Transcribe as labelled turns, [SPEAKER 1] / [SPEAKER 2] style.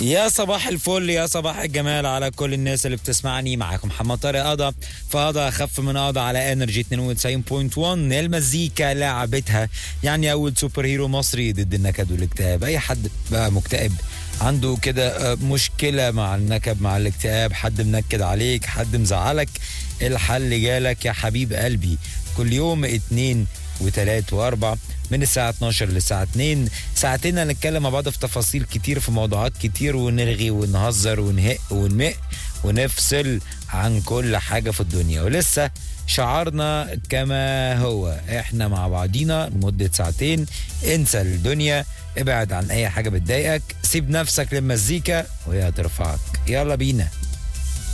[SPEAKER 1] يا صباح الفل يا صباح الجمال على كل الناس اللي بتسمعني معاكم محمد طارق قضا فقضا اخف من قضا على انرجي 92.1 المزيكا لعبتها يعني اول سوبر هيرو مصري ضد النكد والاكتئاب اي حد بقى مكتئب عنده كده مشكلة مع النكد مع الاكتئاب حد منكد عليك حد مزعلك الحل جالك يا حبيب قلبي كل يوم اتنين وتلات واربع من الساعة 12 للساعة 2 ساعتين هنتكلم مع بعض في تفاصيل كتير في موضوعات كتير ونرغي ونهزر ونهق ونمق ونفصل عن كل حاجة في الدنيا ولسه شعارنا كما هو احنا مع بعضينا لمدة ساعتين انسى الدنيا ابعد عن اي حاجة بتضايقك سيب نفسك للمزيكا وهي هترفعك يلا بينا